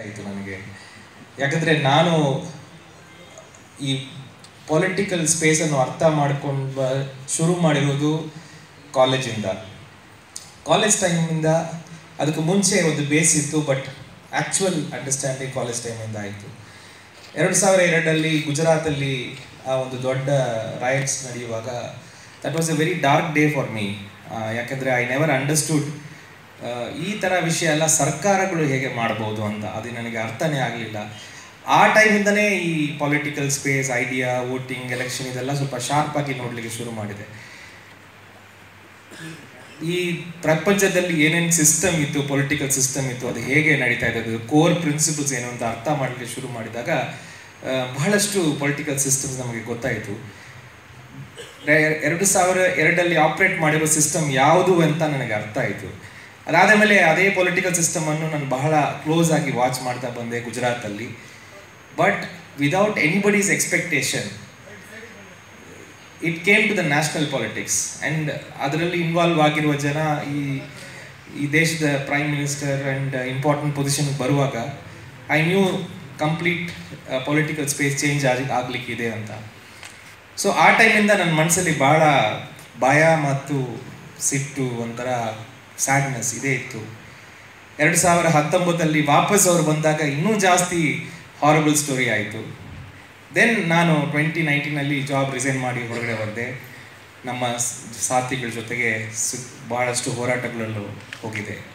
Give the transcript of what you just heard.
ಆಯಿತು ನನಗೆ ಯಾಕಂದರೆ ನಾನು ಈ ಪೊಲಿಟಿಕಲ್ ಸ್ಪೇಸನ್ನು ಅರ್ಥ ಮಾಡ್ಕೊಂಡು ಬ ಶುರು ಮಾಡಿರೋದು ಕಾಲೇಜಿಂದ ಕಾಲೇಜ್ ಟೈಮಿಂದ ಅದಕ್ಕೆ ಮುಂಚೆ ಒಂದು ಬೇಸ್ ಇತ್ತು ಬಟ್ ಆ್ಯಕ್ಚುಯಲ್ ಅಂಡರ್ಸ್ಟ್ಯಾಂಡಿಂಗ್ ಕಾಲೇಜ್ ಟೈಮಿಂದ ಆಯಿತು ಎರಡು ಸಾವಿರ ಎರಡರಲ್ಲಿ ಗುಜರಾತಲ್ಲಿ ಆ ಒಂದು ದೊಡ್ಡ ರೈಟ್ಸ್ ನಡೆಯುವಾಗ that was a very dark day for me ಯಾಕೆಂದರೆ ಐ ನೆವರ್ ಅಂಡರ್ಸ್ಟುಡ್ ಈ ಥರ ವಿಷಯ ಎಲ್ಲ ಸರ್ಕಾರಗಳು ಹೇಗೆ ಮಾಡ್ಬೋದು ಅಂತ ಅದು ನನಗೆ ಅರ್ಥನೇ ಆಗಲಿಲ್ಲ ಆ ಟೈಮಿಂದನೇ ಈ political space idea voting election ಇದೆಲ್ಲ ಸ್ವಲ್ಪ ಶಾರ್ಪ್ ಆಗಿ ನೋಡಲಿಕ್ಕೆ ಶುರು ಮಾಡಿದೆ ಈ ಪ್ರಪಂಚದಲ್ಲಿ ಏನೇನು ಸಿಸ್ಟಮ್ ಇತ್ತು ಪೊಲಿಟಿಕಲ್ ಸಿಸ್ಟಮ್ ಇತ್ತು ಅದು ಹೇಗೆ ನಡೀತಾ ಇದೆ ಅದು ಕೋರ್ ಪ್ರಿನ್ಸಿಪಲ್ಸ್ ಏನು ಅಂತ ಅರ್ಥ ಮಾಡಲಿಕ್ಕೆ ಶುರು ಮಾಡಿದಾಗ ಆ, ಬಹಳಷ್ಟು ಪೊಲಿಟಿಕಲ್ ಸಿಸ್ಟಮ್ಸ್ ನಮಗೆ ಗೊತ್ತಾಯಿತು ಎ- ಎರಡು ಸಾವಿರ ಎರಡಲ್ಲಿ ಆಪ್ರೇಟ್ ಮಾಡಿರೋ ಸಿಸ್ಟಮ್ ಯಾವುದು ಅಂತ ನನಗೆ ಅರ್ಥ ಆಯಿತು ಅದಾದ ಮೇಲೆ ಅದೇ ಪೊಲಿಟಿಕಲ್ ಸಿಸ್ಟಮನ್ನು ನಾನು ಬಹಳ ಕ್ಲೋಸ್ ಆಗಿ ವಾಚ್ ಮಾಡ್ತಾ ಬಂದೆ ಗುಜರಾತಲ್ಲಿ but without anybody's expectation it came to the national politics and ಅದರಲ್ಲಿ ಇನ್ವಾಲ್ವ್ ಆಗಿರುವ ಜನ ಈ ಈ ದೇಶದ ಪ್ರೈಮ್ ಮಿನಿಸ್ಟರ್ ಆ್ಯಂಡ್ ಇಂಪಾರ್ಟೆಂಟ್ ಪೊಸಿಷನ್ಗೆ ಬರುವಾಗ I knew complete political space change ಆಗಿ ಆಗಲಿಕ್ಕಿದೆ ಅಂತ ಸೊ ಆ ಟೈಮಿಂದ ನನ್ನ ಮನಸ್ಸಲ್ಲಿ ಭಾಳ ಭಯ ಮತ್ತು ಸಿಟ್ಟು ಒಂಥರ ಸ್ಯಾಡ್ನೆಸ್ ಇದೇ ಇತ್ತು ಎರಡು ಸಾವಿರ ಹತ್ತೊಂಬತ್ತಲ್ಲಿ ವಾಪಸ್ ಅವರು ಬಂದಾಗ ಇನ್ನೂ ಜಾಸ್ತಿ ಹಾರಬಲ್ ಸ್ಟೋರಿ ಆಯಿತು ದೆನ್ ನಾನು ಟ್ವೆಂಟಿ ನೈನ್ಟೀನಲ್ಲಿ ಜಾಬ್ ರಿಸೈನ್ ಮಾಡಿ ಹೊರಗಡೆ ಬಂದೆ ನಮ್ಮ ಸ್- ಸಾಥಿಗಳ ಜೊತೆಗೆ ಸು ಭಾಳಷ್ಟು ಹೋರಾಟಗಳಲ್ಲೂ ಹೋಗಿದೆ